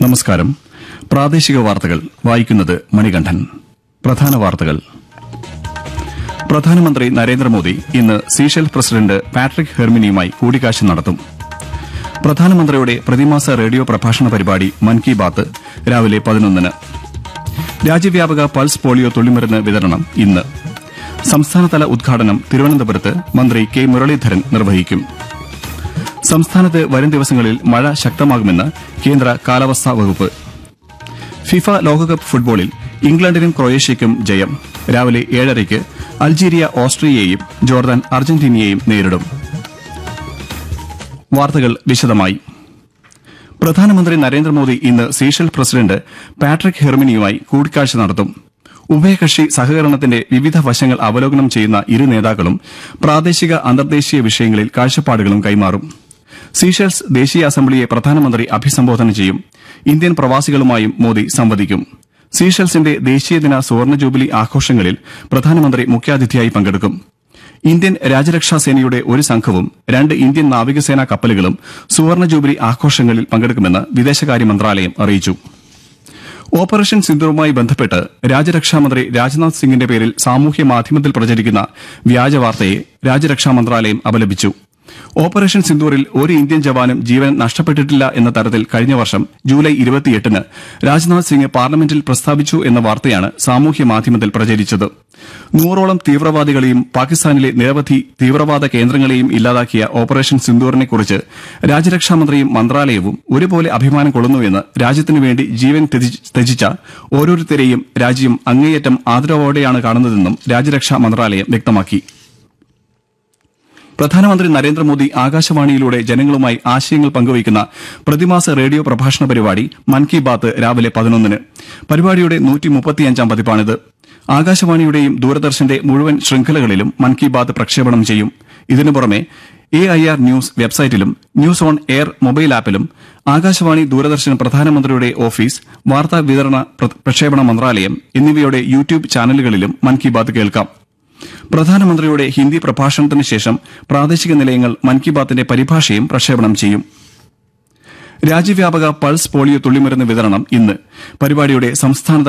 നമസ്കാരം പ്രാദേശിക വാർത്തകൾ വായിക്കുന്നത് മണികണ്ഠൻ പ്രധാന വാർത്തകൾ പ്രധാനമന്ത്രി നരേന്ദ്രമോദി ഇന്ന് സീഷെൽ പ്രസിഡന്റ് പാട്രിക് ഹെർമിനിയുമായി കൂടിക്കാഴ്ച നടത്തും പ്രധാനമന്ത്രിയുടെ പ്രതിമാസ റേഡിയോ പ്രഭാഷണ പരിപാടി മൻ കി ബാത്ത് രാവിലെ പതിനൊന്നിന് രാജ്യവ്യാപക പൾസ് പോളിയോ തുള്ളിമരുന്ന് വിതരണം ഇന്ന് സംസ്ഥാനതല ഉദ്ഘാടനം തിരുവനന്തപുരത്ത് മന്ത്രി കെ മുരളീധരൻ നിർവഹിക്കും സംസ്ഥാനത്ത് വരും ദിവസങ്ങളിൽ മഴ ശക്തമാകുമെന്ന് കേന്ദ്ര കാലാവസ്ഥാ വകുപ്പ് ഫിഫ ലോകകപ്പ് ഫുട്ബോളിൽ ഇംഗ്ലണ്ടിനും ക്രൊയേഷ്യയ്ക്കും ജയം രാവിലെ ഏഴരയ്ക്ക് അൾജീരിയ ഓസ്ട്രിയയെയും ജോർദാൻ അർജന്റീനയെയും നേരിടും വാർത്തകൾ വിശദമായി പ്രധാനമന്ത്രി നരേന്ദ്രമോദി ഇന്ന് സീഷൽ പ്രസിഡന്റ് പാട്രിക് ഹെർമിനിയുമായി കൂടിക്കാഴ്ച നടത്തും ഉഭയകക്ഷി സഹകരണത്തിന്റെ വിവിധ വശങ്ങൾ അവലോകനം ചെയ്യുന്ന ഇരു നേതാക്കളും പ്രാദേശിക അന്തർദേശീയ വിഷയങ്ങളിൽ കാഴ്ചപ്പാടുകളും കൈമാറും സീഷൽസ് ദേശീയ അസംബ്ലിയെ പ്രധാനമന്ത്രി അഭിസംബോധന ചെയ്യും ഇന്ത്യൻ പ്രവാസികളുമായും മോദി സംവദിക്കും സീഷൽസിന്റെ ദേശീയദിന സുവർണ ജൂബിലി ആഘോഷങ്ങളിൽ പ്രധാനമന്ത്രി മുഖ്യാതിഥിയായി പങ്കെടുക്കും ഇന്ത്യൻ രാജ്യരക്ഷാ സേനയുടെ ഒരു സംഘവും രണ്ട് ഇന്ത്യൻ നാവികസേനാ കപ്പലുകളും സുവർണ ജൂബിലി ആഘോഷങ്ങളിൽ പങ്കെടുക്കുമെന്ന് വിദേശകാര്യ മന്ത്രാലയം അറിയിച്ചു ഓപ്പറേഷൻ സിന്ദൂറുമായി ബന്ധപ്പെട്ട് രാജ്യരക്ഷാമന്ത്രി രാജ്നാഥ് സിംഗിന്റെ പേരിൽ സാമൂഹ്യ മാധ്യമത്തിൽ പ്രചരിക്കുന്ന വ്യാജ വാർത്തയെ രാജ്യരക്ഷാ മന്ത്രാലയം അപലപിച്ചു ഓപ്പറേഷൻ സിന്ദൂറിൽ ഒരു ഇന്ത്യൻ ജവാനും ജീവൻ നഷ്ടപ്പെട്ടിട്ടില്ല എന്ന തരത്തിൽ കഴിഞ്ഞ വർഷം ജൂലൈ ഇരുപത്തിയെട്ടിന് രാജ്നാഥ് സിംഗ് പാർലമെന്റിൽ പ്രസ്താവിച്ചു എന്ന വാർത്തയാണ് സാമൂഹ്യ മാധ്യമത്തിൽ പ്രചരിച്ചത് നൂറോളം തീവ്രവാദികളെയും പാകിസ്ഥാനിലെ നിരവധി തീവ്രവാദ കേന്ദ്രങ്ങളെയും ഇല്ലാതാക്കിയ ഓപ്പറേഷൻ സിന്ദൂറിനെക്കുറിച്ച് രാജ്യരക്ഷാമന്ത്രിയും മന്ത്രാലയവും ഒരുപോലെ അഭിമാനം കൊള്ളുന്നുവെന്ന് രാജ്യത്തിനു വേണ്ടി ജീവൻ ത്യജി- ത്യജിച്ച ഓരോരുത്തരെയും രാജ്യം അങ്ങേയറ്റം ആദരവോടെയാണ് കാണുന്നതെന്നും രാജ്യരക്ഷാ മന്ത്രാലയം വ്യക്തമാക്കി പ്രധാനമന്ത്രി നരേന്ദ്രമോദി ആകാശവാണിയിലൂടെ ജനങ്ങളുമായി ആശയങ്ങൾ പങ്കുവയ്ക്കുന്ന പ്രതിമാസ റേഡിയോ പ്രഭാഷണ പരിപാടി മൻ കി ബാത്ത് രാവിലെ പതിനൊന്നിന് പരിപാടിയുടെ നൂറ്റി മുപ്പത്തിയഞ്ചാം പതിപ്പാണിത് ആകാശവാണിയുടെയും ദൂരദർശന്റെ മുഴുവൻ ശൃംഖലകളിലും മൻ കി ബാത്ത് പ്രക്ഷേപണം ചെയ്യും ഇതിനു പുറമെ എ ഐ ആർ ന്യൂസ് വെബ്സൈറ്റിലും ന്യൂസ് ഓൺ എയർ മൊബൈൽ ആപ്പിലും ആകാശവാണി ദൂരദർശൻ പ്രധാനമന്ത്രിയുടെ ഓഫീസ് വാർത്താ വിതരണ പ്ര- പ്രക്ഷേപണ മന്ത്രാലയം എന്നിവയുടെ യൂട്യൂബ് ചാനലുകളിലും മൻ കി ബാത്ത് കേൾക്കാം പ്രധാനമന്ത്രിയുടെ ഹിന്ദി പ്രഭാഷണത്തിന് ശേഷം പ്രാദേശിക നിലയങ്ങൾ മൻ കി ബാത്തിന്റെ പരിഭാഷയും പ്രക്ഷേപണം ചെയ്യും രാജ്യവ്യാപക പൾസ് പോളിയോ തുള്ളിമരുന്ന് വിതരണം ഇന്ന് പരിപാടിയുടെ സംസ്ഥാനതല